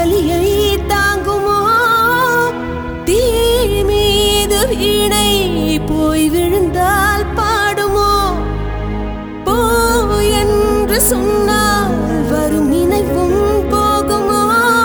வலியை தாங்குமோ தீ மீது வீணை போய் விழுந்தால் பாடுமோ போ என்று சொன்னால் வரும் நினைவும் போகுமோ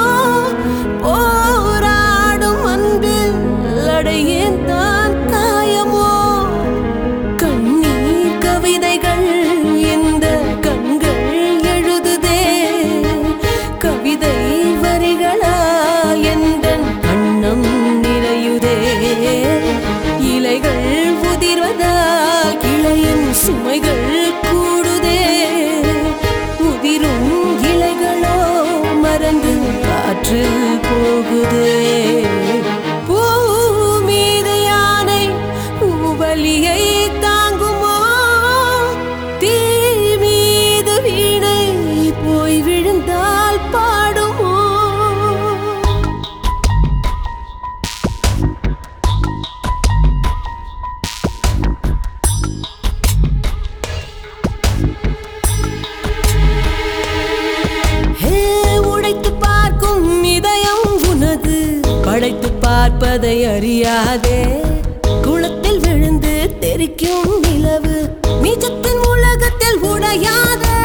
போராடும் அன்பில் அடையேன் தான் காயமோ கண்ணீர் கவிதைகள் இந்த கண்கள் எழுதுதே கவிதை வரிகளா எந்த அன்னம் நிறையுதே இலைகள் உதிர்வதால் கிளையின் சுமைகள் கூடுதே உதிரும் இலைகளோ மறந்து காற்றில் போகுதே பூ மீது யானை பூவலியை தாங்குமோ தீ மீது வீணை போய் விழுந்தால் பாடுமோ ஹே, உடைத்து பார்க்கும் இதயம் உனது படைத்து பார்ப்பதை அறியாதே குளத்தில் விழுந்து தெரிக்கும் நிலவு நீச்சத்தின் உலகத்தில் உடையாதே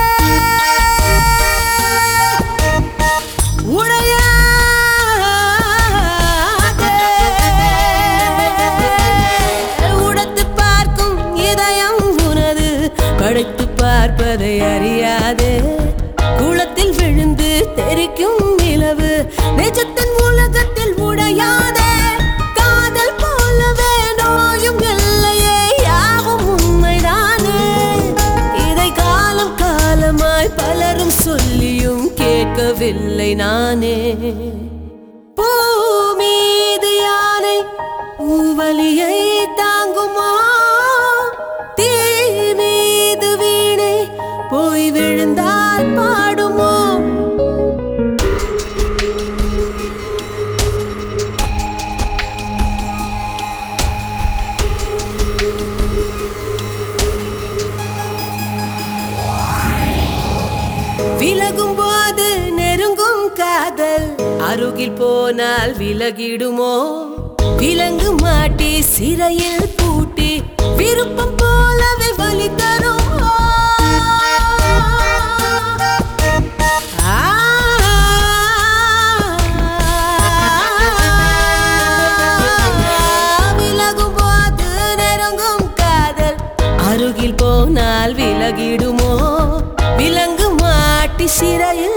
உடையாதே. உடைத்து பார்க்கும் இதயம் உனது படைத்து பார்ப்பதை அறியாதே குளத்தில் விழுந்து தெரிக்கும் நிலவு நிஜத்தின் உலகத்தில் உடையாதே காதல் போலவே நோயும் இல்லையே யாவும் உண்மைதானே இதை காலம் காலமாய் பலரும் சொல்லியும் கேட்கவில்லை நானே பூ மீது யானை பூவலியை தாங்குமா தீ மீது வீணை போய் விழுந்தால் பாடுமோ விலகும் போது நெருங்கும் காதல் அருகில் போனால் விலகிடுமோ விலங்கு மாட்டி சிறையில் பூட்டி விருப்பம் போலவே வலி தருமோ ஆ, விலகும் போது நெருங்கும் காதல் அருகில் போனால் விலகிடுமோ விலங்கு மாட்டி சிறையில்